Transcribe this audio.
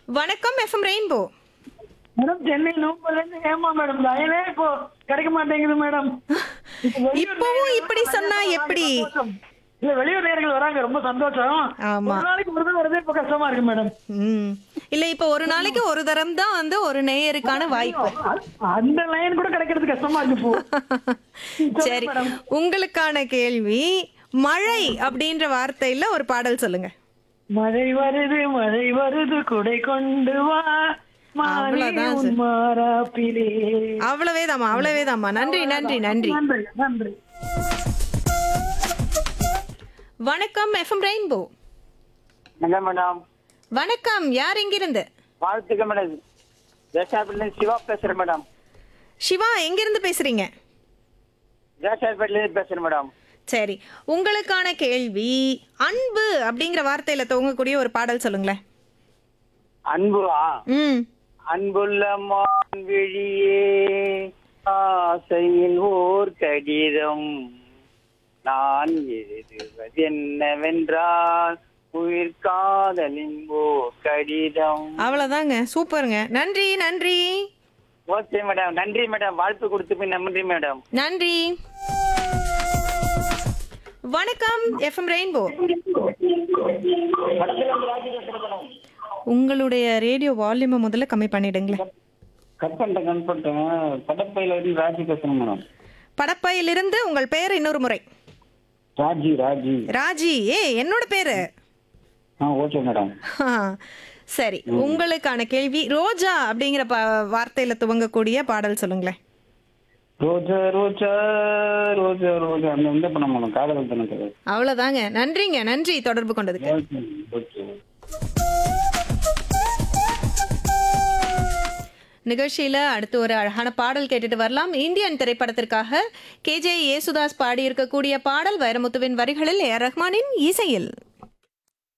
வணக்கம் FM rainbow madam Chennai நூம்பர்ல இருந்து ஏமா மேடம் லைனே இப்போ கிடைக்க மாட்டேங்குது மேடம் இப்ப வெளியூர் இப்பவும் நேயர்கள் இப்படி வராங்க, சொன்னா ரொம்ப எப்படி? சந்தோஷம். இல்ல வெளியூர் நேயர்கள் வராங்க ரொம்ப சந்தோஷம் ஆமா. ஒரு நாளைக்கு ஒரு தான் வரதே இப்ப கஷ்டமா இருக்கு மேடம் ம் இல்ல இப்ப ஒரு நாளைக்கு ஒரு தரம் தான் வந்து ஒரு நேயருக்கான வாய்ப்பு அந்த லைன் கூட கிடைக்கிறது கஷ்டமா இருக்கு இப்போ சரி உங்களுக்கான கேள்வி மழை அப்படின்ற வார்த்தையில ஒரு பாடல் சொல்லுங்க மழை வருது மழை வருது குடை கொண்டு வா மாறி அவ்வளவுதான் உன் மாறாப்பிலே அவ்வளவே தாமா அவ்வளவே தாமா நன்றி நன்றி நன்றி நன்றி நன்றி வணக்கம் எஃப்எம் ரெயின்போ என்ன மேடம் வணக்கம் யார் எங்கிருந்து வாழ்த்துக்கள் மேடம் தேசாபில சிவா பேசுறேன் மேடம் சிவா எங்கிருந்து பேசுறீங்க தேசாபேட்ல இருந்து பேசுறேன் மேடம் சரி உங்களுக்கான கேள்வி அன்பு அப்படிங்கிற வார்த்தையில துவங்கக்கூடிய ஒரு பாடல் சொல்லுங்களேன் அன்புவா ம் அன்புள்ள மான்விழியே ஆசையில் ஓர் கடிதம் நான் எழுதுவது என்னவென்றால் உயிர் காதலின் ஓர் கடிதம் அவ்வளவுதாங்க சூப்பருங்க நன்றி நன்றி ஓகே மேடம் நன்றி மேடம் வாழ்த்து கொடுத்து நன்றி மேடம் நன்றி வணக்கம் எஃப்எம் ரெயின்போ உங்களுடைய ரேடியோ வால்யூமை முதல்ல கம்மி பண்ணிடுங்களேன் கட் பண்ணிட்டேன் கட் பண்ணிட்டேன் படப்பையில இருந்து ராஜி பேசுறேன் மேடம் படப்பையிலிருந்து உங்கள் பெயர் இன்னொரு முறை ராஜி ராஜி ராஜி ஏ என்னோட பேரு ஆ ஓகே மேடம் ஆ, சரி உங்களுக்கான கேள்வி ரோஜா அப்படிங்கிற ப வார்த்தையில துவங்கக்கூடிய பாடல் சொல்லுங்களேன் ரோஜா ரோஜா ரோஜா ரோஜா அந்த இந்த பண்ண மேடம் காதல் தானே அவ்வளவுதாங்க நன்றிங்க நன்றி தொடர்பு கொண்டதுக்கு ஓகே ஓகே நிகழ்ச்சியில அடுத்து ஒரு அழகான பாடல் கேட்டுட்டு வரலாம் இந்தியன் திரைப்படத்திற்காக கேஜே யேசுதாஸ் பாடியிருக்கக்கூடிய பாடல் வைரமுத்துவின் வரிகளில் ஏ ஆர் ரஹ்மானின் இசையில்